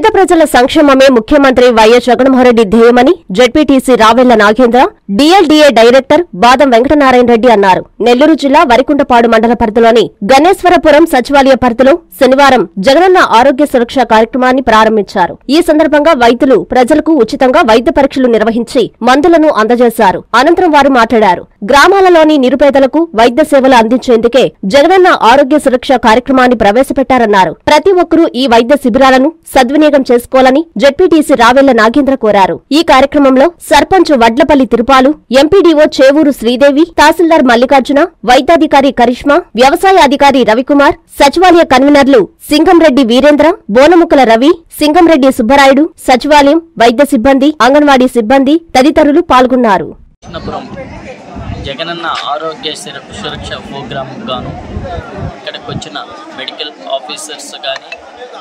ప్రజల సంక్షేమమే ముఖ్యమంత్రి వైఎస్ జగన్మోహన్రెడ్డి ధ్యేయమని ZPTC Ravella Nagendra DLDA director Badam Venkatanarayana Reddy అన్నారు నెల్లూరు జిల్లా వరికుంటపాడు మండల పరిధిలోని గణేశ్వరపురం సచివాలయ పరిధిలో శనివారం జగనన్న ఆరోగ్య సురక్ష కార్యక్రమాన్ని ప్రారంభించారు ఈ సందర్భంగా వైద్యులు ప్రజలకు ఉచితంగా వైద్య పరీక్షలు నిర్వహించి మందులను అందజేశారు అనంతరం వారు మాట్లాడారు గ్రామాలలోని నిరుపేదలకు వైద్య సేవలు అందించేందుకే జగనన్న ఆరోగ్య సురక్ష కార్యక్రమాన్ని ప్రవేశపెట్టారన్నారు ప్రతి ఒక్కరూ ఈ వైద్య శిబిరాలను సద్వినియోగం చేసుకోవాలని జడ్పీటీసీ రావెళ్ల నాగేంద్ర కోరారు ఈ కార్యక్రమంలో సర్పంచ్ వడ్లపల్లి తిరుపాలు ఎంపీడీఓ చేవూరు శ్రీదేవి తహసీల్దార్ మల్లికార్జున వైద్యాధికారి కరిష్మా వ్యవసాయ అధికారి రవికుమార్ సచివాలయ కన్వీనర్లు సింగంరెడ్డి వీరేంద్ర బోనముక్కల రవి సింగంరెడ్డి సుబ్బరాయుడు సచివాలయం వైద్య సిబ్బంది అంగన్వాడీ సిబ్బంది తదితరులు పాల్గొన్నారు కృష్ణపురం జగనన్న ఆరోగ్య సుర- సురక్ష ప్రోగ్రాం గాను ఇక్కడికి వచ్చిన మెడికల్ ఆఫీసర్స్ కానీ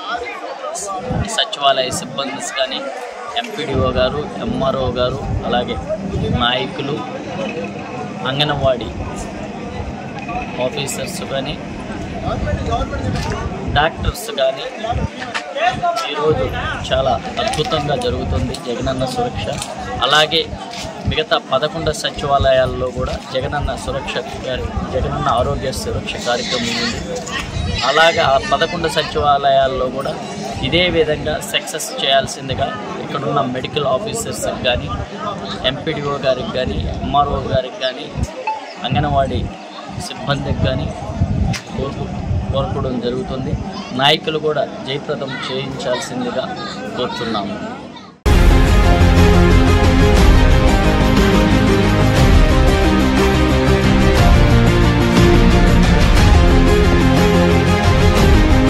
సచివాలయ సిబ్బంది కానీ ఎంపీడీఓ గారు ఎంఆర్ఓ గారు అలాగే నాయకులు అంగన్వాడీ ఆఫీసర్స్ కానీ డాక్టర్స్ కానీ ఈరోజు చాలా అద్భుతంగా జరుగుతుంది జగనన్న సురక్ష అలాగే మిగతా పదకొండు సచివాలయాల్లో కూడా జగనన్న సురక్ష గారి- జగనన్న ఆరోగ్య సురక్ష కార్యక్రమం ఉంది అలాగే ఆ పదకొండు సచివాలయాల్లో కూడా ఇదే విధంగా సక్సెస్ చేయాల్సిందిగా ఇక్కడున్న మెడికల్ ఆఫీసర్స్కి కానీ ఎంపీడీఓ గారికి కానీ ఎంఆర్ఓ గారికి కానీ అంగన్వాడీ సిబ్బందికి కానీ కోరు కోరుకోవడం జరుగుతుంది నాయకులు కూడా జయప్రదం చేయించాల్సిందిగా కోరుతున్నాము